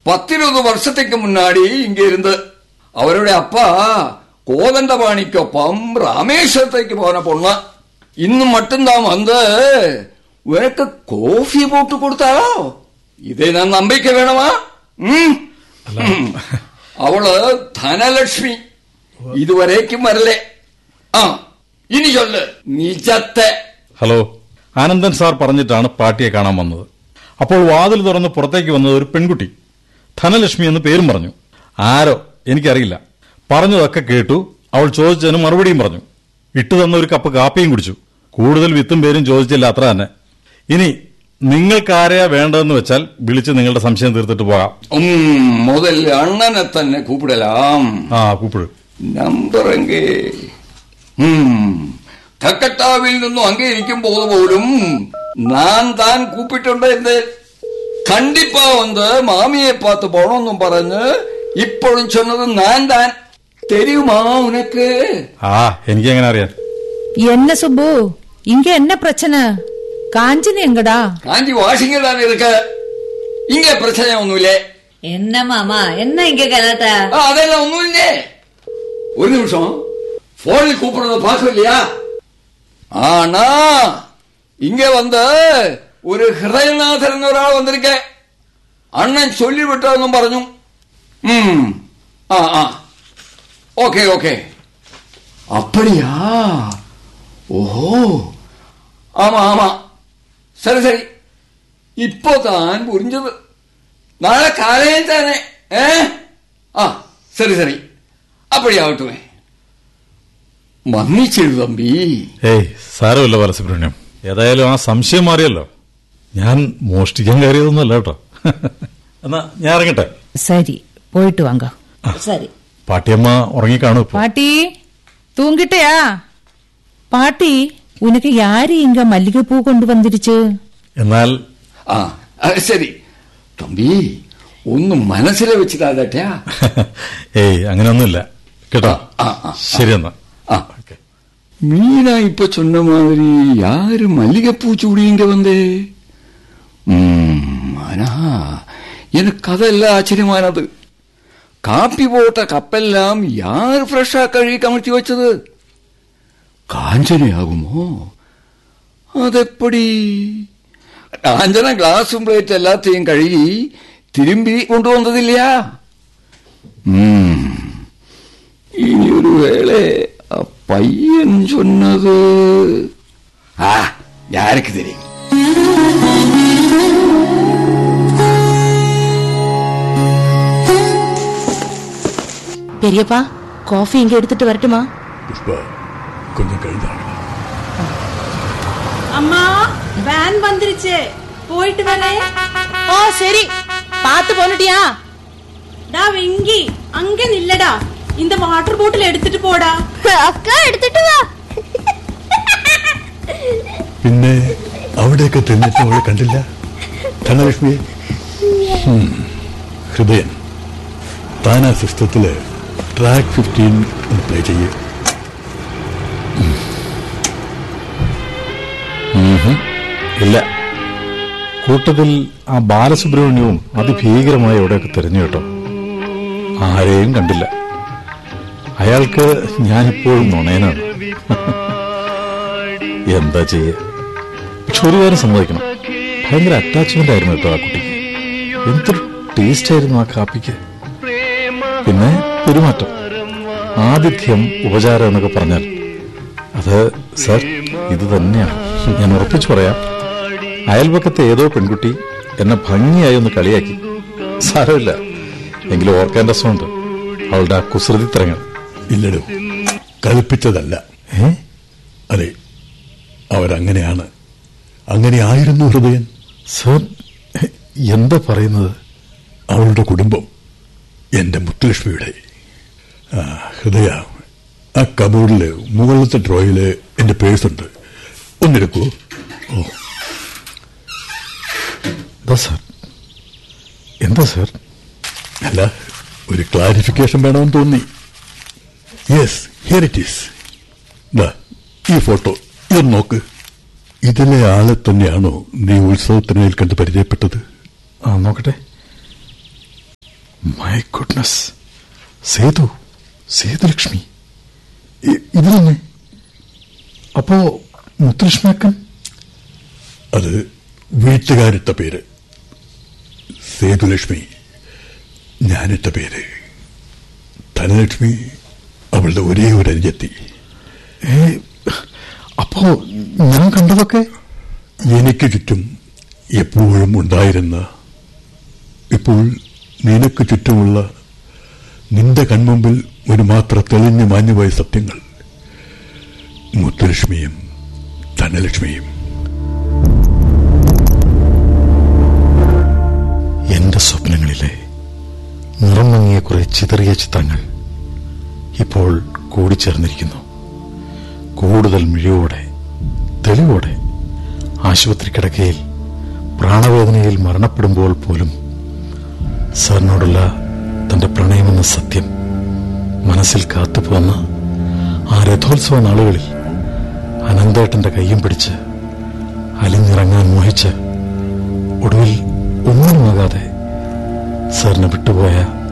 பத்திருபது வருஷத்துக்கு முன்னாடி இங்க இருந்து அவருடைய அப்பா கோதண்டபாணிക്കൊപ്പം ராமேஸ்வரத்துக்கு போன பொண்ணு ഇന്ന് மட்டும்தான் வந்து உனக்கு കോഫി പോട്ട് കൊടുത്താലോ ഇതേ ഞാൻ നമ്പിക്ക വേണമാ ഉം. ഉം. അവള് ധനലക്ഷ്മി ഇതുവരേക്കും വരലേ ആ ഇനി ചൊല്ല് നിജത്തെ ഹലോ ആനന്ദൻ സാർ പറഞ്ഞിട്ടാണ് പാട്ടിയെ കാണാൻ വന്നത് അപ്പോൾ വാതിൽ തുറന്ന് പുറത്തേക്ക് വന്നത് ഒരു പെൺകുട്ടി ധനലക്ഷ്മി എന്ന് പേരും പറഞ്ഞു ആരോ എനിക്കറിയില്ല പറഞ്ഞതൊക്കെ കേട്ടു അവൾ ചോദിച്ചതിന് മറുപടിയും പറഞ്ഞു ഇട്ടു തന്ന ഒരു കപ്പ് കാപ്പിയും കുടിച്ചു കൂടുതൽ വിത്തും പേരും ചോദിച്ചില്ല അത്ര തന്നെ ഇനി നിങ്ങൾക്കാരെയാ വേണ്ടതെന്ന് വെച്ചാൽ വിളിച്ച് നിങ്ങളുടെ സംശയം തീർത്തിട്ട് പോകാം ഉം, മുതൽ അണ്ണനെ തന്നെ കൂപ്പിടലാം ആ കൂപ്പിട് നമ്പർ എങ്കേ കക്കട്ടാവിൽ നിന്നും അങ്ങേ ഇരിക്കുമ്പോൾ പോലും ഞാൻ താൻ കൂപ്പിട്ടുണ്ട് എന്ന് കണ്ടിപ്പാ വന്ന് മാമിയെ പാത്ത് പോണമെന്നും പറഞ്ഞ് ഇപ്പോഴും ചൊന്നത് ഞാൻ താൻ തെരുമാ ഉനക്ക് ആ എനിക്കെങ്ങനെ അറിയാൻ என்ன சுப்பு இங்க என்ன பிரச்சனை காஞ்சினி எங்கடா കാഞ്ചി വാഷിംഗ് താൻ ഇருக்கு ഇങ്ങനെ പ്രശ്ന ഒന്നുമില്ലേ என்ன மாமா என்ன இங்க கலாட்டா ആ അതെല്ലാം ഒന്നുമില്ലേ ഒരു നിമിഷം ഫോണിൽ കൂപ്പിടുന്നത് പാക്കില്ലയാ ആണാ ഇങ്ങ വന്ന് ഒരു ഹൃദയനാഥൻ എന്നൊരാൾ വന്നിരിക്ക അണ്ണൻ ചൊല്ലിവിട്ടെന്നും പറഞ്ഞു ഉം. ആ ആ ഓക്കെ ഓക്കെ அப்படியா ஓஹோ ஆமா ஆமா சரி சரி இப்போதான் புரிஞ்சது നാളെ കാലയിൽ തന്നെ ഏ ആ ശരി ശരി അപ്പടിയാവട്ടെ മന്നിച്ചിരു തമ്പി ഏയ് സാരമില്ല ബാലസുബ്രഹ്മണ്യം ഏതായാലും ആ സംശയം മാറിയല്ലോ ഞാൻ മോഷ്ടിക്കാൻ കയറിയതൊന്നുമല്ല കേട്ടോ എന്നാ ഞാൻ ഇറങ്ങട്ടെ சரி போயிட்டு வாங்க சரி പാട്ടിയമ്മ ഉറങ്ങിക്കാണും ഇപ്പൊ பாட்டி தூங்கிட்டயா பாட்டி உனக்கு யாரு இங்க மல்லிகைப்பூ கொண்டு வந்துருச்சு എന്നാൽ ആ അത് ശരി തമ്പി ഒന്നും മനസ്സിലെ വെച്ചിട്ടാ ഏയ് അങ്ങനെയൊന്നുമില്ല കേട്ടോ ആ, ആ, ആ. ശരി എന്നാ ആ மீனா இப்ப சொன்ன மாதிரி யாரு மல்லிகைப்பூ சூடி இங்க வந்தே ம், ஆனா எனக்கு அதெல்லாம் ஆச்சரியமானது காப்பி போட்ட கப்பெல்லாம் யார் ஃப்ரெஷ்ஷா கழுவி கமிழ்த்தி வச்சது காஞ்சனை ஆகுமோ അതെപ്പടി കാഞ്ചന ഗ്ലാസും പ്ലേറ്റ് എല്ലാത്തെയും കഴുകി തിരുമ്പി കൊണ്ടുവന്നതില്ല ഉം. ഇനി ഒരു വേള ആ പയ്യൻ ചൊന്നത് ആ யாருக்கு தெரியும் பெரியப்பா காஃபி இங்க எடுத்துட்டு வரட்டுமா புஷ்பா கொஞ்சம் கழுதாங்க அம்மா வேன் வந்துருச்சு போயிட்டு வரே ஓ சரி பாத்து போனட்டியா டா வெங்கி அங்க நில்லடா இந்த வாட்டர் பாட்டில் எடுத்துட்டு போടാ അക്ക എടുത്തിട്ട് വാ പിന്നെ അവിടെയൊക്കെ തിന്നിട്ട് അവളെ കണ്ടില്ല ധനലക്ഷ്മിയെ ഉം. ഹൃദയൻ താൻ ആ സിസ്റ്റത്തില് ട്രാക്ക് ഫിഫ്റ്റീൻ ഒന്ന് പ്ലേ ചെയ്യേ ഇല്ല കൂട്ടത്തിൽ ആ ബാലസുബ്രഹ്മണ്യവും അതിഭീകരമായി എവിടെയൊക്കെ തിരഞ്ഞു കേട്ടോ ആരെയും കണ്ടില്ല അയാൾക്ക് ഞാനിപ്പോഴും നുണയനാണ് എന്താ ചെയ്യ പക്ഷെ ഒരു കാര്യം സമ്മതിക്കണം ഭയങ്കര അറ്റാച്ച്മെന്റ് ആയിരുന്നു കേട്ടോ ആ കുട്ടിക്ക് എന്തൊരു ടേസ്റ്റ് ആയിരുന്നു ആ കാപ്പിക്ക് പിന്നെ പെരുമാറ്റം ആതിഥ്യം ഉപചാരം എന്നൊക്കെ പറഞ്ഞാൽ അത് സർ ഇത് തന്നെയാണ് ഞാൻ ഉറപ്പിച്ചു പറയാം അയൽപക്കത്തെ ഏതോ പെൺകുട്ടി എന്നെ ഭംഗിയായി ഒന്ന് കളിയാക്കി സാരമില്ല എങ്കിലും ഓർക്കാൻ രസമുണ്ട് അവളുടെ ആ കുസൃതി തരങ്ങൾ ഇല്ലടോ കൽപ്പിച്ചതല്ല ഏ അതെ അവരങ്ങനെയാണ് അങ്ങനെയായിരുന്നു ഹൃദയൻ സർ എന്താ പറയുന്നത് അവളുടെ കുടുംബം എന്റെ മുത്തുലക്ഷ്മിയുടെ ആ, ഹൃദയ ആ കബോർഡില് മുകളിലത്തെ ഡ്രോയില് എന്റെ പേഴ്സുണ്ട് ഒന്നെടുക്കൂ ഓ എന്താ സർ എന്താ സർ അല്ല ഒരു ക്ലാരിഫിക്കേഷൻ വേണമെന്ന് തോന്നി യെസ് ഹിയർ ഇറ്റ് ഈസ് ഈ ഫോട്ടോ ഇത് നോക്ക് ഇതിലെ ആളെ തന്നെയാണോ നീ ഉത്സവത്തിനിൽ കണ്ട് പരിചയപ്പെട്ടത് ആ നോക്കട്ടെ മൈ ഗുഡ്നസ് സേതു സേതുലക്ഷ്മി ഇ- ഇത് തന്നെ അപ്പോ മുത്തുലക്ഷ്മി അക്കൻ അത് വീട്ടുകാരിട്ട പേര് സേതുലക്ഷ്മി ഞാനിട്ട പേര് ധനലക്ഷ്മി അവളുടെ ഒരേ ഒരു അനുജത്തി ഏ അപ്പോ ഞാൻ കണ്ടതൊക്കെ എനിക്ക് ചുറ്റും എപ്പോഴും ഉണ്ടായിരുന്ന ഇപ്പോൾ നിനക്ക് ചുറ്റുമുള്ള നിന്റെ കൺമുമ്പിൽ ഒരു മാത്ര തെളിഞ്ഞു മാഞ്ഞുപോയ സത്യങ്ങൾ മുത്തുലക്ഷ്മിയും ധനലക്ഷ്മിയും എന്റെ സ്വപ്നങ്ങളിലെ നിറം മങ്ങിയ കുറെ ചിതറിയ ചിത്രങ്ങൾ ഇപ്പോൾ കൂടിച്ചേർന്നിരിക്കുന്നു കൂടുതൽ മിഴിവോടെ തെളിവോടെ ആശുപത്രി കിടക്കയിൽ പ്രാണവേദനയിൽ മരണപ്പെടുമ്പോൾ പോലും സാറിനോടുള്ള തന്റെ പ്രണയമെന്ന സത്യം മനസ്സിൽ കാത്തുപോന്ന ആ രഥോത്സവ നാളുകളിൽ അനന്തേട്ടന്റെ കയ്യും പിടിച്ച് അലിഞ്ഞിറങ്ങാൻ മോഹിച്ച് ഒടുവിൽ ഒന്നുമാകാതെ സാറിനെ വിട്ടുപോയ